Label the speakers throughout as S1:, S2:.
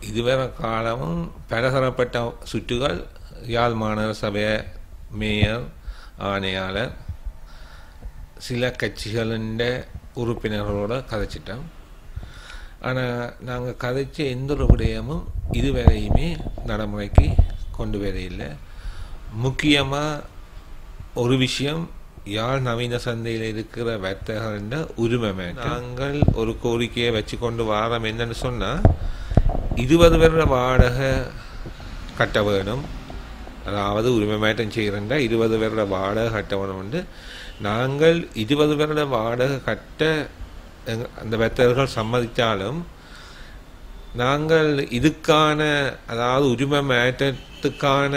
S1: இதுவரை காலமும் பலதரப்பட்ட சுற்றுகள் யாழ் மாநகர சபை மேயர் ஆணையாளர் சில கட்சிகளின் உறுப்பினர்களோட கதைச்சிட்டோம் ஆனால் நாங்கள் கதைச்ச எந்த ஒரு விடயமும் இதுவரையுமே நடைமுறைக்கு கொண்டு வரையில்லை முக்கியமாக ஒரு விஷயம் யாழ் நவீன சந்தையில் இருக்கிற வர்த்தகர்ன்ற உரிமை மேட்டர். நாங்கள் ஒரு கோரிக்கையை வச்சு கொண்டு வாரம் என்னன்னு சொன்னால் இருபது வருட வாடகை கட்ட வேணும் அதாவது உரிமை மாற்றம் செய்கிறண்டா இருபது வருட வாடகை கட்ட வேணும்னு நாங்கள் இருபது வருட வாடகை கட்ட எங்க- அந்த வர்த்தகர்கள் சம்மதித்தாலும் நாங்கள் இதுக்கான அதாவது உரிமை மாற்றத்துக்கான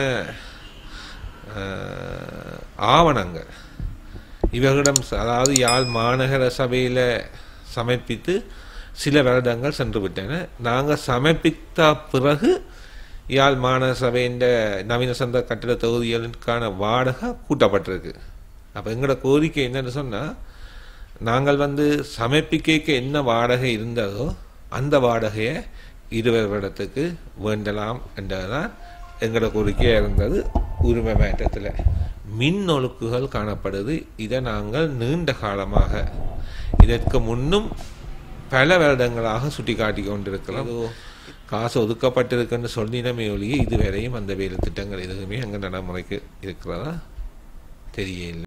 S1: அஹ், ஆவணங்கள் இவர்களிடம் ச- அதாவது யாழ் மாநகர சபையில் சமர்ப்பித்து சில வருடங்கள் சென்று விட்டன நாங்கள் சமர்ப்பித்த பிறகு யாழ் மாநகர சபையின் நவீன சந்த கட்டிட தொகுதிகளுக்கான வாடகை கூட்டப்பட்டிருக்கு அப்போ எங்களோட கோரிக்கை என்னன்னு சொன்னால் நாங்கள் வந்து சமர்ப்பிக்க என்ன வாடகை இருந்ததோ அந்த வாடகையை இருபது வருடத்துக்கு வேண்டலாம் என்றதுதான் எங்களோட கோரிக்கையாக இருந்தது உரிமை மாற்றத்தில் மின் ஒழுக்குகள் காணப்படுது இதை நாங்கள் நீண்ட காலமாக இதற்கு முன்னும் பல வருடங்களாக சுட்டிக்காட்டி கொண்டிருக்கலாம் ஏதோ காசு ஒதுக்கப்பட்டிருக்குன்னு சொல்லினமே ஒழிய இதுவரையும் அந்த வேலை திட்டங்கள் எதுவுமே அங்கே நடைமுறைக்கு இருக்கிறதா தெரியல